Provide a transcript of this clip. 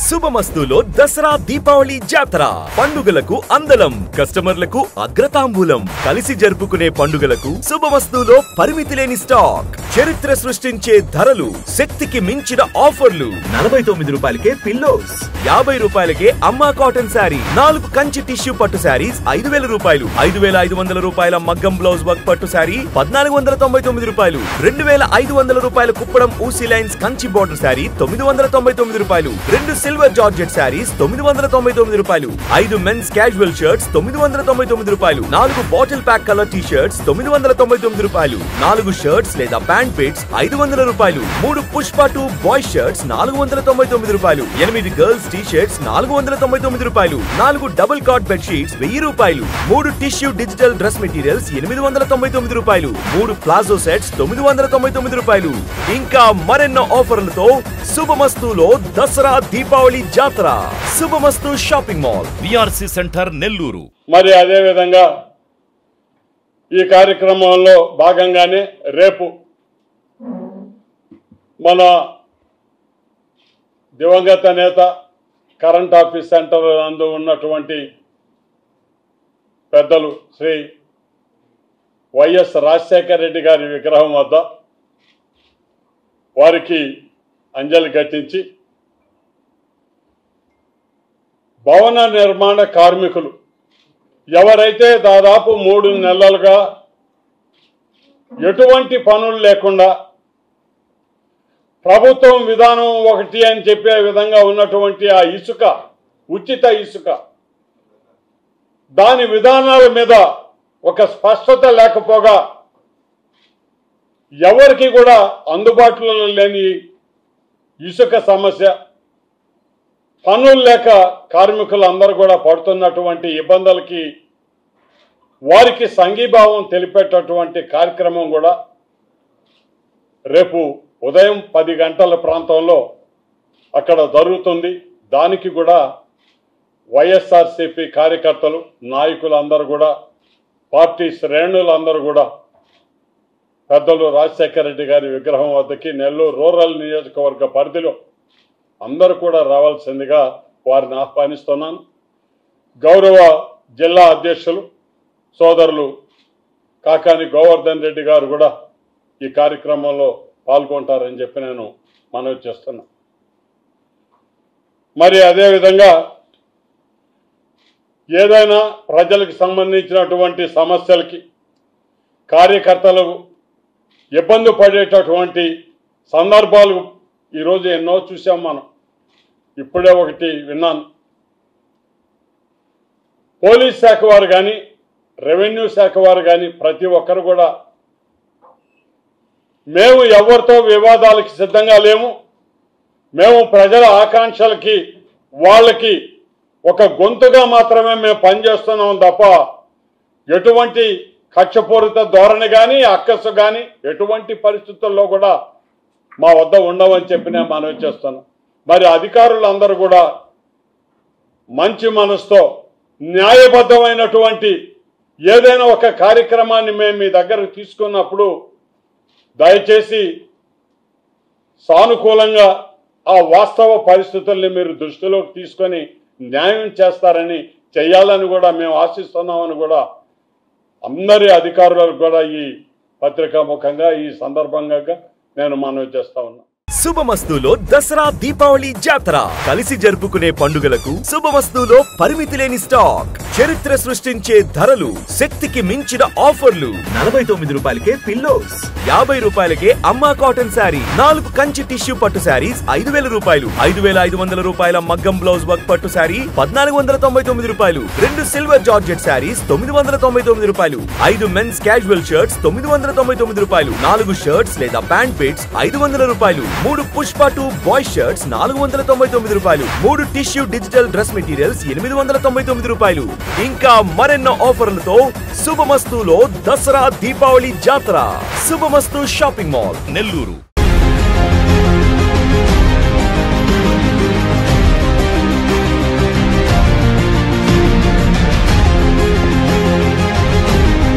శుభమస్తులో దసరా దీపావళి జాతర పండుగలకు అందలం కస్టమర్లకు అగ్రతాంబూలం కలిసి జరుపుకునే పండుగలకు శుభమస్తులో పరిమితి లేని స్టాక్ చరిత్ర సృష్టించే ధరలు శక్తికి మించిన ఆఫర్లు నలభై తొమ్మిది రూపాయలకే పిల్లోస్ యాభై రూపాయలకే అమ్మా కాటన్ శారీ నాలుగు కంచి టిష్యూ పట్టు శారీస్ ఐదు వేల రూపాయలు ఐదు వేల ఐదు వందల రూపాయల మగ్గం బ్లౌజ్ వర్క్ పట్టు శారీ పద్నాలుగు వందల తొంభై తొమ్మిది రూపాయలు రెండు వేల ఐదు వందల రూపాయల కుప్పడం ఊసీ లైన్స్ కంచి బోర్డర్ శారీ తొమ్మిది వందల తొంభై తొమ్మిది రూపాయలు రెండు సిల్వర్ జార్జెట్ శారీస్ తొమ్మిది వందల తొంభై తొమ్మిది రూపాయలు ఐదు మెన్స్ క్యాజువల్ షర్ట్స్ తొమ్మిది వందల తొంభై తొమ్మిది రూపాయలు నాలుగు bottle pack colour T shirts తొమ్మిది వందల తొంభై తొమ్మిది రూపాయలు నాలుగు షర్ట్స్ లేదా ప్యాంట్ పిట్స్ ఐదు వందల రూపాయలు మూడు పుష్ప టూ బాయ్ షర్ట్స్ నాలుగు వందల తొంభై తొమ్మిది రూపాయలు ఎనిమిది గర్ల్స్ టీ షర్ట్స్ నాలుగు వందల తొంభై తొమ్మిది రూపాయలు నాలుగు డబుల్ కాట్ బెడ్ షీట్స్ వెయ్యి రూపాయలు మూడు టిష్యూ డిజిటల్ డ్రెస్ మెటీరియల్స్ ఎనిమిది వందల తొంభై తొమ్మిది రూపాయలు మూడు ప్లాజో సెట్స్ తొమ్మిది వందల తొంభై తొమ్మిది రూపాయలు ఇంకా మరెన్నో ఆఫర్లతో శుభమస్తులో దసరా దీపావళి జాతర Shubhamastu shopping mall VRC centre Nellore మరి అదేవిధంగా ఈ కార్యక్రమంలో భాగంగానే రేపు మన దివంగత నేత కరెంట్ ఆఫీస్ సెంటర్ నందు ఉన్నటువంటి పెద్దలు శ్రీ వైఎస్ రాజశేఖర రెడ్డి గారి విగ్రహం వద్ద వారికి అంజలి ఘటించి భవన నిర్మాణ కార్మికులు ఎవరైతే దాదాపు మూడు నెలలుగా ఎటువంటి పనులు లేకుండా ప్రభుత్వం విధానం ఒకటి అని చెప్పే విధంగా ఉన్నటువంటి ఆ ఇసుక ఉచిత ఇసుక దాని విధానాల మీద ఒక స్పష్టత లేకపోగా ఎవరికి కూడా అందుబాటులో లేని ఇసుక సమస్య పనులు లేక కార్మికులు అందరూ కూడా పడుతున్నటువంటి ఇబ్బందులకి వారికి సంఘీభావం తెలిపేటటువంటి కార్యక్రమం కూడా రేపు ఉదయం పది గంటల ప్రాంతంలో అక్కడ జరుగుతుంది దానికి కూడా వైఎస్ఆర్సిపి కార్యకర్తలు నాయకులందరూ కూడా పార్టీ శ్రేణులందరూ కూడా పెద్దలు రాజశేఖర రెడ్డి గారి విగ్రహం వద్దకి నెల్లూరు రూరల్ నియోజకవర్గ పరిధిలో అందరూ కూడా రావాల్సిందిగా వారిని ఆహ్వానిస్తున్నాను గౌరవ జిల్లా అధ్యక్షులు సోదరులు కాకాని గోవర్ధన్ రెడ్డి గారు కూడా ఈ కార్యక్రమంలో పాల్గొంటారని చెప్పి నేను మనవి చేస్తున్నా మరి అదేవిధంగా ఏదైనా ప్రజలకు సంబంధించినటువంటి సమస్యలకి కార్యకర్తలు ఇబ్బంది పడేటటువంటి సందర్భాలు ఈరోజు ఎన్నో చూసాం మనం ఇప్పుడే ఒకటి విన్నాను పోలీస్ శాఖ వారు కానీ రెవెన్యూ శాఖ వారు కానీ ప్రతి ఒక్కరు కూడా మేము ఎవరితో వివాదాలకి సిద్ధంగా లేము మేము ప్రజల ఆకాంక్షలకి వాళ్ళకి ఒక గొంతుగా మాత్రమే మేము పనిచేస్తున్నాం తప్ప ఎటువంటి కక్షపూరిత ధోరణి కానీ అక్కసు కానీ ఎటువంటి పరిస్థితుల్లో కూడా మా వద్ద ఉండవని చెప్పి నేను మనవి చేస్తున్నాను మరి అధికారులందరూ కూడా మంచి మనసుతో న్యాయబద్ధమైనటువంటి ఏదైనా ఒక కార్యక్రమాన్ని మేము మీ దగ్గరకు తీసుకున్నప్పుడు దయచేసి సానుకూలంగా ఆ వాస్తవ పరిస్థితుల్ని మీరు దృష్టిలోకి తీసుకొని న్యాయం చేస్తారని చేయాలని కూడా మేము ఆశిస్తున్నామని కూడా అందరి అధికారులకు కూడా ఈ పత్రికా ముఖంగా ఈ సందర్భంగా నేను మనవి చేస్తా ఉన్నా శుభమస్తులో దసరా దీపావళి జాతర కలిసి జరుపుకునే పండుగలకు శుభమస్తులో పరిమితి లేని స్టాక్ చరిత్ర సృష్టించే ధరలు శక్తికి మించిన ఆఫర్లు నలభై తొమ్మిది రూపాయలకే పిల్లోస్ యాభై రూపాయలకే అమ్మా కాటన్ శారీ నాలుగు కంచి టిష్యూ పట్టు శారీస్ ఐదు వేల రూపాయలు ఐదు వేల ఐదు వందల రూపాయల మగ్గం బ్లౌజ్ వర్క్ పట్టు శారీ పద్నాలుగు వందల తొంభై తొమ్మిది రూపాయలు రెండు సిల్వర్ జార్జెట్ శారీస్ తొమ్మిది వందల తొంభై తొమ్మిది రూపాయలు ఐదు మెన్స్ క్యాజువల్ షర్ట్స్ తొమ్మిది వందల తొంభై తొమ్మిది రూపాయలు నాలుగు షర్ట్స్ లేదా ప్యాంట్ పిట్స్ ఐదు వందల రూపాయలు మూడు పుష్ప టూ బాయ్ షర్ట్స్ నాలుగు వందల తొంభై తొమ్మిది రూపాయలు మూడు టిష్యూ డిజిటల్ డ్రెస్ మెటీరియల్స్ ఎనిమిది వందల తొంభై తొమ్మిది రూపాయలు ఇంకా మరెన్నో ఆఫర్లతో శుభమస్తులో దసరా దీపావళి జాతర శుభమస్తు షాపింగ్ మాల్ నెల్లూరు